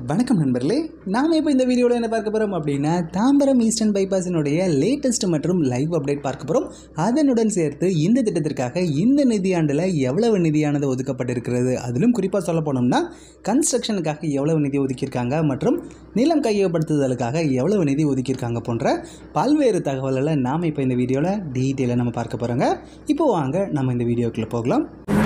வணக்கம் நண்பர்களே நாம் இப்போ இந்த வீடியோவில் என்ன பார்க்க போகிறோம் அப்படின்னா தாம்பரம் ஈஸ்டர்ன் பைபாஸினுடைய லேட்டஸ்ட் மற்றும் லைவ் அப்டேட் பார்க்க போகிறோம் அதனுடன் சேர்த்து இந்த திட்டத்திற்காக இந்த நிதியாண்டில் எவ்வளவு நிதியானது ஒதுக்கப்பட்டிருக்கிறது அதிலும் குறிப்பாக சொல்ல போனோம்னா கன்ஸ்ட்ரக்ஷனுக்காக எவ்வளவு நிதி ஒதுக்கியிருக்காங்க மற்றும் நிலம் கையகப்படுத்துதலுக்காக எவ்வளவு நிதி ஒதுக்கியிருக்காங்க போன்ற பல்வேறு தகவல்களை நாம் இப்போ இந்த வீடியோவில் டீட்டெயிலாக நம்ம பார்க்க போகிறோங்க இப்போ வாங்க நம்ம இந்த வீடியோக்குள்ளே போகலாம்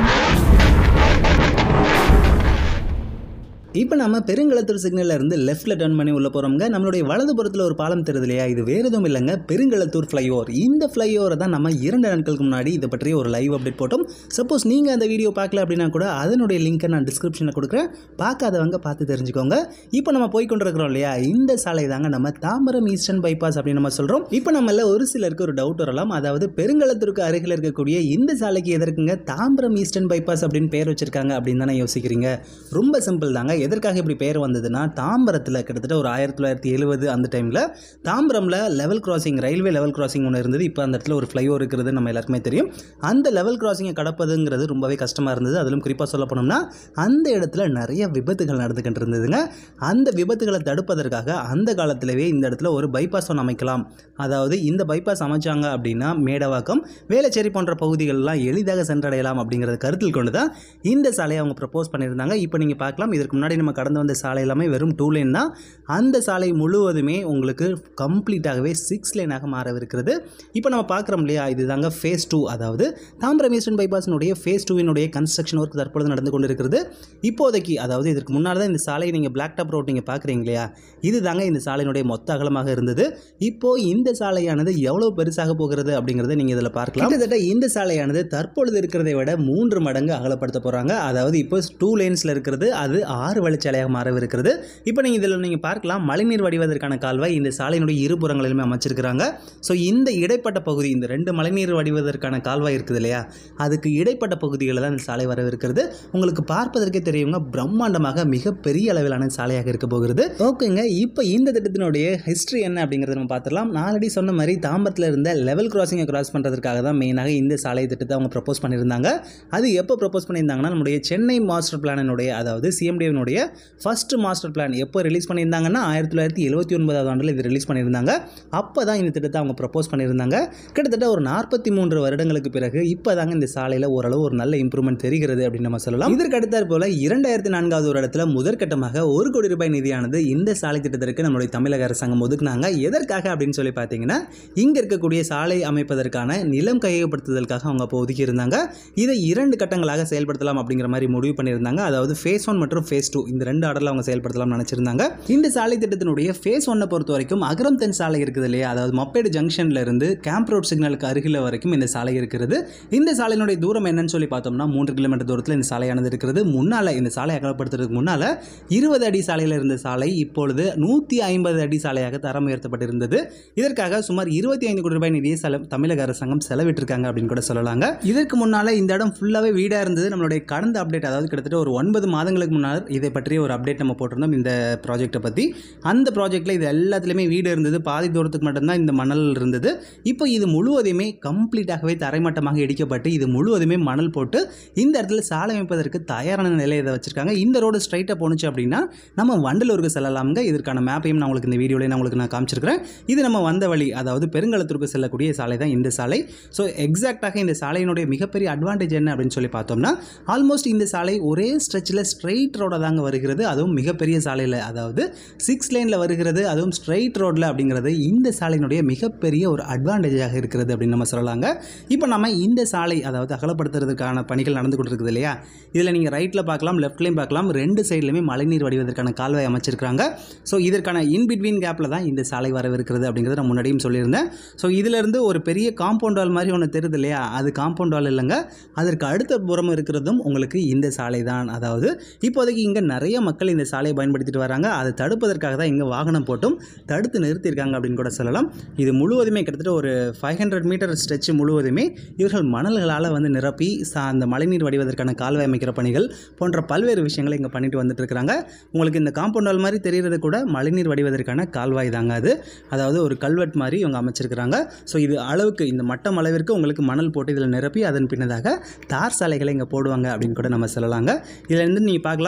இப்போ நம்ம பெருங்களத்தூர் சிக்னல்ல இருந்து லெஃப்ட்டில் டர்ன் பண்ணி உள்ள போகிறோம்ங்க நம்மளுடைய வலதுபுறத்தில் ஒரு பாலம் தெரியுது இல்லையா இது வேறு எதுவும் இல்லைங்க பெருங்களத்தூர் ஃப்ளைஓவர் இந்த ஃப்ளைஓவரை தான் நம்ம இரண்டு நாட்களுக்கு முன்னாடி இதை பற்றி ஒரு லைவ் அப்டேட் போட்டோம் சப்போஸ் நீங்கள் அந்த வீடியோ பார்க்கல அப்படின்னா கூட அதனுடைய லிங்க்கை நான் டிஸ்கிரிப்ஷனில் கொடுக்குறேன் பார்க்காதவங்க பார்த்து தெரிஞ்சுக்கோங்க இப்போ நம்ம போய் கொண்டிருக்கிறோம் இல்லையா இந்த சாலை தாங்க நம்ம தாம்பரம் ஈஸ்டர்ன் பைபாஸ் அப்படின்னு நம்ம சொல்கிறோம் இப்போ நம்மள ஒரு சிலருக்கு ஒரு டவுட் வரலாம் அதாவது பெருங்களத்தூருக்கு அருகில் இருக்கக்கூடிய இந்த சாலைக்கு எதற்குங்க தாம்பரம் ஈஸ்டர்ன் பைபாஸ் அப்படின்னு பேர் வச்சிருக்காங்க அப்படின்னு தானே யோசிக்கிறீங்க ரொம்ப சிம்பிள் தாங்க எதற்காக இப்படி பேர் வந்ததுன்னா தாம்பரத்தில் கிட்டத்தட்ட ஒரு ஆயிரத்தி தொள்ளாயிரத்தி எழுபது அந்த டைமில் தாம்பரமில் level crossing railway level crossing ஒன்று இருந்தது இப்போ அந்த இடத்துல ஒரு ஃப்ளைஓவர் இருக்கிறது நம்ம எல்லாருக்குமே தெரியும் அந்த லெவல் கிராசிங்கை கடப்பதுங்கிறது ரொம்பவே கஷ்டமாக இருந்தது அதிலும் குறிப்பாக சொல்ல போனோம்னா அந்த இடத்துல நிறைய விபத்துகள் நடந்துக்கிட்டு இருந்ததுங்க அந்த விபத்துகளை தடுப்பதற்காக அந்த காலத்திலேயே இந்த இடத்துல ஒரு பைபாஸ் ஒன்று அமைக்கலாம் அதாவது இந்த பைபாஸ் அமைச்சாங்க அப்படின்னா மேடவாக்கம் வேளச்சேரி போன்ற பகுதிகளெலாம் எளிதாக சென்றடையலாம் அப்படிங்கிறத கருத்தில் கொண்டு தான் இந்த சாலையை அவங்க ப்ரப்போஸ் பண்ணியிருந்தாங்க இப்போ நீங்கள் பார்க்கலாம் இதற்கு முன்னாடி நம்ம கடந்து வந்த சாலை எல்லாமே வெறும் டூ லேன் தான் அந்த சாலை முழுவதுமே உங்களுக்கு கம்ப்ளீட்டாகவே சிக்ஸ் லேனாக மாறவிருக்கிறது இப்போ நம்ம பார்க்குறோம் இல்லையா இது தாங்க ஃபேஸ் டூ அதாவது தாம்பரம் ஈஸ்டர்ன் பைபாஸினுடைய ஃபேஸ் டூவினுடைய கன்ஸ்ட்ரக்ஷன் ஒர்க் தற்பொழுது நடந்து கொண்டிருக்கிறது இப்போதைக்கு அதாவது இதற்கு முன்னாடி தான் இந்த சாலையை நீங்கள் பிளாக் டாப் ரோட் நீங்கள் பார்க்குறீங்க இல்லையா இது தாங்க இந்த சாலையினுடைய மொத்த அகலமாக இருந்தது இப்போ இந்த சாலையானது எவ்வளோ பெருசாக போகிறது அப்படிங்கிறத நீங்கள் இதில் பார்க்கலாம் கிட்டத்தட்ட இந்த சாலையானது தற்பொழுது இருக்கிறதை விட மூன்று மடங்கு அகலப்படுத்த போகிறாங்க அதாவது இப்போ டூ லேன்ஸில் இருக்கிறது அது ஆறு வழிச்சாலையாக மாறவிருக்கிறது இப்போ நீங்கள் இதில் நீங்கள் பார்க்கலாம் மழைநீர் வடிவதற்கான கால்வாய் இந்த சாலையினுடைய இருபுறங்களிலுமே அமைச்சிருக்கிறாங்க ஸோ இந்த இடைப்பட்ட பகுதி இந்த ரெண்டு மழைநீர் வடிவதற்கான கால்வாய் இருக்குது இல்லையா அதுக்கு இடைப்பட்ட பகுதிகளில் தான் இந்த சாலை வரவிருக்கிறது உங்களுக்கு பார்ப்பதற்கே தெரியுங்க பிரம்மாண்டமாக மிகப்பெரிய அளவிலான சாலையாக இருக்க போகிறது ஓகேங்க இப்போ இந்த திட்டத்தினுடைய ஹிஸ்ட்ரி என்ன அப்படிங்கிறத நம்ம பார்த்துடலாம் நான் ஆல்ரெடி சொன்ன மாதிரி தாம்பரத்தில் இருந்த லெவல் கிராசிங்கை கிராஸ் பண்ணுறதுக்காக தான் மெயினாக இந்த சாலை திட்டத்தை அவங்க ப்ரப்போஸ் பண்ணியிருந்தாங்க அது எப்போ ப்ரப்போஸ் பண்ணியிருந்தாங்கன்னா நம்முடைய சென்னை மாஸ்டர் பிளானினுடைய அதாவது சிஎம்டிவினுடைய ஃபர்ஸ்ட் மாஸ்டர் பிளான் எப்போ ரிலீஸ் பண்ணியிருந்தாங்கன்னா ஆயிரத்தி தொள்ளாயிரத்தி எழுபத்தி ஒன்பதாவது ஆண்டில் இது ரிலீஸ் பண்ணியிருந்தாங்க அப்போ தான் இந்த திட்டத்தை அவங்க ப்ரப்போஸ் பண்ணியிருந்தாங்க கிட்டத்தட்ட ஒரு நாற்பத்தி மூன்று வருடங்களுக்கு பிறகு இப்போ தாங்க இந்த சாலையில் ஓரளவு ஒரு நல்ல இம்ப்ரூவ்மெண்ட் தெரிகிறது அப்படின்னு நம்ம சொல்லலாம் இதற்கு அடுத்தாற் போல இரண்டாயிரத்தி நான்காவது ஒரு இடத்துல முதற்கட்டமாக ஒரு கோடி ரூபாய் நிதியானது இந்த சாலை திட்டத்திற்கு நம்மளுடைய தமிழக அரசாங்கம் ஒதுக்குனாங்க எதற்காக அப்படின்னு சொல்லி பார்த்தீங்கன்னா இங்கே இருக்கக்கூடிய சாலை அமைப்பதற்கான நிலம் கையகப்படுத்துதலுக்காக அவங்க அப்போ ஒதுக்கியிருந்தாங்க இதை இரண்டு கட்டங்களாக செயல்படுத்தலாம் அப்படிங்கிற மாதிரி முடிவு பண்ணியிருந்தாங்க அதாவது ஃபேஸ் ஒன் மற்றும் ஃபேஸ் டூ இந்த ரெண்டு ஆர்டரில் அவங்க செயல்படுத்தலாம்னு நினச்சிருந்தாங்க இந்த சாலை திட்டத்தினுடைய ஃபேஸ் ஒன்னை பொறுத்த வரைக்கும் அகரம் தென் சாலை இருக்குது இல்லையா அதாவது மப்பேடு ஜங்ஷன்ல இருந்து கேம்ப் ரோட் சிக்னலுக்கு அருகில் வரைக்கும் இந்த சாலை இருக்கிறது இந்த சாலையினுடைய தூரம் என்னன்னு சொல்லி பார்த்தோம்னா மூன்று கிலோமீட்டர் தூரத்தில் இந்த சாலையானது இருக்கிறது முன்னால் இந்த சாலை அகலப்படுத்துறதுக்கு முன்னால் இருபது அடி சாலையில் இருந்த சாலை இப்பொழுது நூற்றி ஐம்பது அடி சாலையாக தரம் உயர்த்தப்பட்டிருந்தது இதற்காக சுமார் இருபத்தி ஐந்து கோடி ரூபாய் நிதியை செல தமிழக அரசாங்கம் செலவிட்டிருக்காங்க அப்படின்னு கூட சொல்லலாங்க இதற்கு முன்னால் இந்த இடம் ஃபுல்லாகவே வீடாக இருந்தது நம்மளுடைய கடந்த அப்டேட் அதாவது கிட்டத்தட்ட ஒரு ஒன்பது மாதங்களுக்கு முன்னால் இதை பற்றிய ஒரு அப்டேட் நம்ம போட்டிருந்தோம் இந்த ப்ராஜெக்ட்டை பற்றி அந்த ப்ராஜெக்ட்டில் இது எல்லாத்துலேயுமே வீடு இருந்தது பாதி தூரத்துக்கு மட்டும்தான் இந்த மணல் இருந்தது இப்போ இது முழுவதுமே கம்ப்ளீட்டாகவே தரைமட்டமாக இடிக்கப்பட்டு இது முழுவதுமே மணல் போட்டு இந்த இடத்துல சாலை அமைப்பதற்கு தயாரான நிலையை இதை வச்சிருக்காங்க இந்த ரோடு ஸ்ட்ரைட்டாக போணுச்சு அப்படின்னா நம்ம வண்டலூருக்கு செல்லலாம்ங்க இதற்கான மேப்பையும் நான் உங்களுக்கு இந்த வீடியோவில் நான் உங்களுக்கு நான் காமிச்சிருக்கிறேன் இது நம்ம வந்த வழி அதாவது பெருங்கலத்திற்கு செல்லக்கூடிய சாலை தான் இந்த சாலை ஸோ எக்ஸாக்டாக இந்த சாலையினுடைய மிகப்பெரிய அட்வான்டேஜ் என்ன அப்படின்னு சொல்லி பார்த்தோம்னா ஆல்மோஸ்ட் இந்த சாலை ஒரே ஸ்ட்ரெச்சில் ஸ்ட்ரெயிட் ரோட தாங்க வருகிறது அதுவும் மிகப்பெரிய சாலையில் அதாவது சிக்ஸ் லேனில் வருகிறது அதுவும் ஸ்ட்ரெயிட் ரோட்டில் அப்படிங்கிறது இந்த சாலையினுடைய மிகப்பெரிய ஒரு அட்வான்டேஜாக இருக்கிறது அப்படின்னு நம்ம சொல்லலாங்க இப்போ நம்ம இந்த சாலை அதாவது அகலப்படுத்துறதுக்கான பணிகள் நடந்து கொண்டிருக்குது இல்லையா இதில் நீங்கள் ரைட்டில் பார்க்கலாம் லெஃப்ட்லேயும் பார்க்கலாம் ரெண்டு சைட்லையுமே மழைநீர் வடிவதற்கான கால்வாய் அமைச்சிருக்காங்க ஸோ இதற்கான இன் பிட்வீன் கேப்பில் தான் இந்த சாலை வரவிருக்கிறது அப்படிங்கிறத நான் முன்னாடியும் சொல்லியிருந்தேன் ஸோ இதிலிருந்து ஒரு பெரிய காம்பவுண்ட் வால் மாதிரி ஒன்று தெரியுது இல்லையா அது காம்பவுண்ட் வால் இல்லைங்க அதற்கு அடுத்த புறம் இருக்கிறதும் உங்களுக்கு இந்த சாலை தான் அதாவது இப்போதைக்கு இங்கே நிறைய மக்கள் இந்த சாலையை பயன்படுத்திட்டு வராங்க அதை தடுப்பதற்காக தான் இங்கே வாகனம் போட்டும் தடுத்து நிறுத்தியிருக்காங்க அப்படின்னு கூட சொல்லலாம் இது முழுவதுமே கிட்டத்தட்ட ஒரு ஃபைவ் ஹண்ட்ரட் மீட்டர் ஸ்ட்ரெச் முழுவதுமே இவர்கள் மணல்களால் வந்து நிரப்பி சா- அந்த மழைநீர் வடிவதற்கான கால்வாய் அமைக்கிற பணிகள் போன்ற பல்வேறு விஷயங்களை இங்கே பண்ணிட்டு வந்துட்டு இருக்கிறாங்க உங்களுக்கு இந்த காம்பவுண்ட் வால் மாதிரி தெரிகிறது கூட மழைநீர் வடிவதற்கான கால்வாய் தாங்க அது அதாவது ஒரு கல்வெட் மாதிரி இவங்க அமைச்சிருக்கிறாங்க ஸோ இது அளவுக்கு இந்த மட்டம் அளவிற்கு உங்களுக்கு மணல் போட்டு இதில் நிரப்பி அதன் பின்னதாக தார் சாலைகளை இங்கே போடுவாங்க அப்படின்னு கூட நம்ம சொல்லலாங்க இதில் இருந்து நீங்கள் பார்க்கலாம் டூ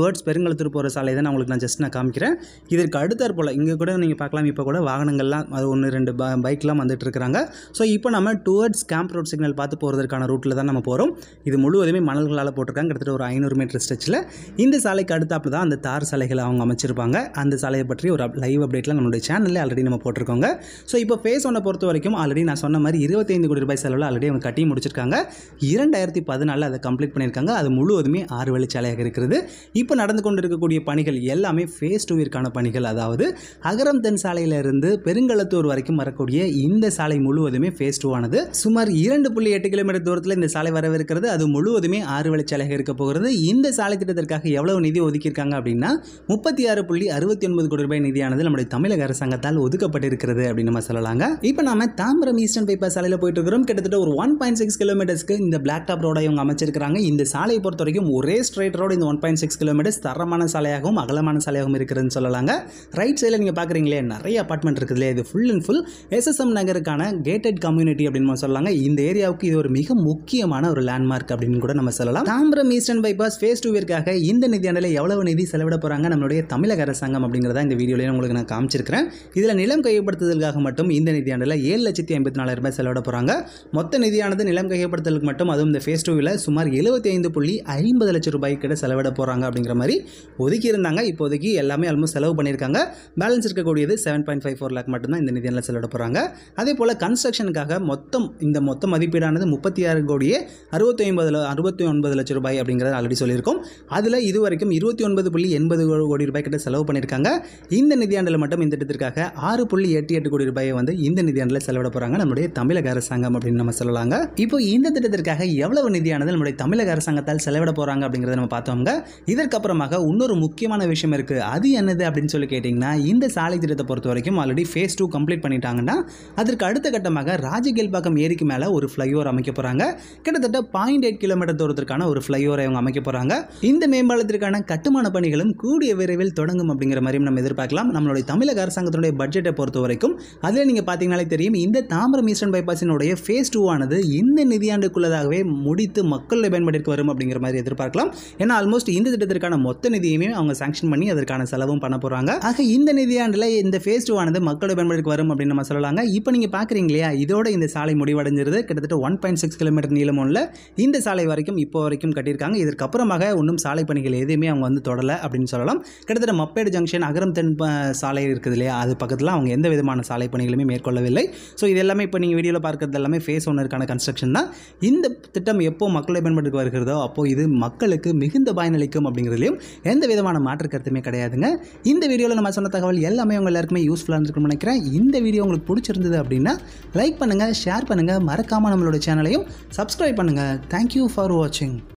டுவர்ட்ஸ் பெருங்கலத்தூர் போகிற சாலை தான் நான் உங்களுக்கு நான் ஜஸ்ட் நான் காமிக்கிறேன் இதற்கு அடுத்தாற் போல் இங்கே கூட நீங்கள் பார்க்கலாம் இப்போ கூட வாகனங்கள்லாம் அது ஒன்று ரெண்டு ப பைக்லாம் வந்துட்டு இருக்கிறாங்க ஸோ இப்போ நம்ம டுவர்ட்ஸ் கேம்ப் ரோட் சிக்னல் பார்த்து போகிறதுக்கான ரூட்டில் தான் நம்ம போகிறோம் இது முழுவதுமே மணல்களால் போட்டிருக்காங்க கிட்டத்தட்ட ஒரு ஐநூறு மீட்டர் ஸ்ட்ரெச்சில் இந்த சாலைக்கு அடுத்தாப்புல தான் அந்த தார் சாலைகளை அவங்க அமைச்சிருப்பாங்க அந்த சாலையை பற்றி ஒரு லைவ் அப்டேட்டில் நம்மளுடைய சேனலில் ஆல்ரெடி நம்ம போட்டிருக்கோங்க ஸோ இப்போ ஃபேஸ் ஒன்னை பொறுத்த வரைக்கும் ஆல்ரெடி நான் சொன்ன மாதிரி இருபத்தைந்து கோடி ரூபாய் செலவில் ஆல்ரெடி அவங்க கட்டி முடிச்சிருக்காங்க இரண்டாயிரத்தி பதினாலில் அதை கம்ப்ளீட் பண்ணியிருக்காங்க அது முழுவதுமே ஆறு வழிச்சாலையாக இருக்கிறது இப்போ நடந்து கொண்டு இருக்கக்கூடிய பணிகள் எல்லாமே ஃபேஸ் டூவிற்கான பணிகள் அதாவது அகரம் தென் சாலையிலிருந்து பெருங்களத்தூர் வரைக்கும் வரக்கூடிய இந்த சாலை முழுவதுமே ஃபேஸ் டூ ஆனது சுமார் இரண்டு புள்ளி எட்டு கிலோமீட்டர் தூரத்தில் இந்த சாலை வரவிருக்கிறது அது முழுவதுமே ஆறு வழிச்சாலையாக இருக்க போகிறது இந்த சாலை திட்டத்திற்காக எவ்வளவு நிதி ஒதுக்கியிருக்காங்க அப்படின்னா முப்பத்தி ஆறு புள்ளி அறுபத்தி ஒன்பது கோடி ரூபாய் நிதியானது நம்முடைய தமிழக அரசாங்கத்தால் ஒதுக்கப்பட்டிருக்கிறது அப்படின்னு நம்ம சொல்லலாங்க இப்போ நாம தாம்பரம் ஈஸ்டர்ன் பைபாஸ் சாலையில் போயிட்டு இருக்கிறோம் கிட்டத்தட்ட ஒரு ஒன் பாயிண்ட் சிக்ஸ் கிலோமீட்டர்ஸ்க்கு இந்த பிளாக் டாப் ரோட இவங்க அமைச்சிருக்காங்க இந்த சாலையை பொறுத்த வரைக்கும் ஒரே ஸ்ட்ரைட் ரோடு இந்த ஒன் பாயிண்ட் சிக்ஸ் கிலோமீட்டர்ஸ் தரமான சாலையாகவும் அகலமான சாலையாகவும் இருக்கிறதுன்னு சொல்லலாங்க ரைட் சைடில் நீங்கள் பார்க்குறீங்களே நிறைய அப்பார்ட்மெண்ட் இருக்குதுல்ல இது ஃபுல் அண்ட் ஃபுல் எஸ்எஸ்எம் நகருக்கான கேட்டட் கம்யூனிட்டி அப்படின்னு நம்ம சொல்லலாங்க இந்த ஏரியாவுக்கு இது ஒரு மிக முக்கியமான ஒரு லேண்ட்மார்க் அப்படின்னு கூட நம்ம சொல்லலாம் தாம்பரம் ஈஸ்டர்ன் பைபாஸ் ஃபேஸ் டூவிற்காக இந்த நிதியாண்டில் எவ்வளவு நிதி செலவிட போகிறாங்க நம்மளுடைய தமிழக அரசாங்கம் அப்படிங்கிறத இந்த வீடியோலையும் உங்களுக்கு நான் காமிச்சிருக்கிறேன் இதில் நிலம் கையப்படுத்துதலுக்காக மட்டும் இந்த நிதியாண்டில் ஏழு லட்சத்தி ஐம்பத்தி நாலாயிரம் ரூபாய் செலவிட போகிறாங்க மொத்த நிதியானது நிலம் கையப்படுத்தலுக்கு மட்டும் அதுவும் இந்த ஃபேஸ் டூவில் சுமார் எழுபத்தி ஐந்து புள்ளி ஐம்பது லட்சம் ரூபாய் கிட்ட செலவிட போகிறாங்க அப்படிங்கிற மாதிரி ஒதுக்கி இருந்தாங்க இப்போதைக்கு எல்லாமே ஆல்மோஸ்ட் செலவு பண்ணியிருக்காங்க பேலன்ஸ் இருக்கக்கூடியது seven point five four lakh மட்டும்தான் இந்த நிதியாண்டில் செலவிட போகிறாங்க அதே போல் கன்ஸ்ட்ரக்ஷனுக்காக மொத்தம் இந்த மொத்த மதிப்பீடானது முப்பத்தி ஆறு கோடியே அறுபத்தி ஒன்பது அறுபத்தி ஒன்பது லட்சம் ரூபாய் அப்படிங்கிறத ஆல்ரெடி சொல்லியிருக்கோம் அதில் இது வரைக்கும் இருபத்தி ஒன்பது புள்ளி எண்பது கோடி ரூபாய் கிட்ட செலவு பண்ணியிருக்காங்க இந்த நிதியாண்டில் மட்டும் இந்த திட்டத்திற்காக ஆறு புள்ளி எட்டு எட்டு கோடி ரூபாயை வந்து இந்த நிதியாண்டில் செலவிட போகிறாங்க நம்முடைய தமிழக அரசாங்கம் அப்படின்னு நம்ம சொல்லலாங்க இப்போ இந்த திட்டத்திற்காக எவ்வளவு நிதியானது நம்முடைய தமிழக அரசாங்கத்தால் செலவிட போகிறாங்க அப்படிங்கிறத நம்ம பார்த்தோங்க இதற்கப்புறமாக இன்னொரு முக்கியமான விஷயம் இருக்குது அது என்னது அப்படின்னு சொல்லி கேட்டிங்கன்னா இந்த சாலை திட்டத்தை பொறுத்த வரைக்கும் ஆல்ரெடி ஃபேஸ் டூ கம்ப்ளீட் பண்ணிட்டாங்கன்னா அதற்கு அடுத்த கட்டமாக ராஜகேல்பாக்கம் ஏரிக்கு மேலே ஒரு ஃப்ளைஓவர் அமைக்க போகிறாங்க கிட்டத்தட்ட பாயிண்ட் எயிட் கிலோமீட்டர் தூரத்திற்கான ஒரு ஃப்ளைஓவரை அவங்க அமைக்க போகிறாங்க இந்த மேம்பாலத்திற்கான கட்டுமான பணிகளும் கூடிய விரைவில் தொடங்கும் அப்படிங்கிற மாதிரியும் நம்ம எதிர்பார்க்கலாம் நம்மளுடைய தமிழக அரசாங்கத்தினுடைய பட்ஜெட்டை பொறுத்த வரைக்கும் அதில் நீங்கள் பார்த்தீங்கனாலே தெரியும் இந்த தாம்பரம் ஈஸ்டர்ன் பைபாஸினுடைய ஃபேஸ் டூ ஆனது இந்த நிதியாண்டுக்குள்ளதாகவே முடித்து மக்களுடைய பயன்பாட்டிற்கு வரும் அப்படிங்கிற மாதிரி எதிர்பார்க்கலாம் ஏன்னா ஆல்மோஸ்ட் இந்த திட்டத்திற்கான மொத்த நிதியுமே அவங்க சாங்ஷன் பண்ணி அதற்கான செலவும் பண்ண போகிறாங்க ஆக இந்த நிதியாண்டில் இந்த ஃபேஸ் டூ ஆனது மக்களுடைய பயன்பாட்டிற்கு வரும் அப்படின்னு நம்ம சொல்லலாங்க இப்போ நீங்கள் பார்க்குறீங்க இல்லையா இதோட இந்த சாலை முடிவடைஞ்சிருது கிட்டத்தட்ட ஒன் பாயிண்ட் சிக்ஸ் கிலோமீட்டர் நீளம் உள்ள இந்த சாலை வரைக்கும் இப்போ வரைக்கும் கட்டியிருக்காங்க இதற்கப்புறமாக இன்னும் சாலை பணிகள் எதுவுமே அவங்க வந்து தொடலை அப்படின்னு சொல்லலாம் கிட்டத்தட்ட மப்பேடு ஜங்ஷன் அகரம் தென் ப- சாலை இருக்குது இல்லையா அது பக்கத்தில் அவங்க எந்த விதமான சாலை பணிகளுமே மேற்கொள்ளவில்லை ஸோ இது எல்லாமே இப்போ நீங்கள் வீடியோவில் பார்க்கறது எல்லாமே ஃபேஸ் ஒன்றுக்கான கன்ஸ்ட்ரக்ஷன் தான் இந்த திட்டம் எப்போ மக்களை பயன்பாட்டுக்கு வருகிறதோ அப்போ இது மக்களுக்கு மிகுந்த பயனளிக்கும் அப்படிங்கிறதுலையும் எந்த விதமான மாற்று கருத்துமே கிடையாதுங்க இந்த வீடியோவில் நம்ம சொன்ன தகவல் எல்லாமே உங்க எல்லாருக்குமே யூஸ்ஃபுல்லாக இருக்கும்னு நினைக்கிறேன் இந்த வீடியோ உங்களுக்கு பிடிச்சிருந்தது அப்படின்னா லைக் பண்ணுங்கள் ஷேர் பண்ணுங்கள் மறக்காமல் நம்மளோட சேனலையும் சப்ஸ்கிரைப் பண்ணுங்கள் தேங்க்யூ ஃபார் வாட்சிங்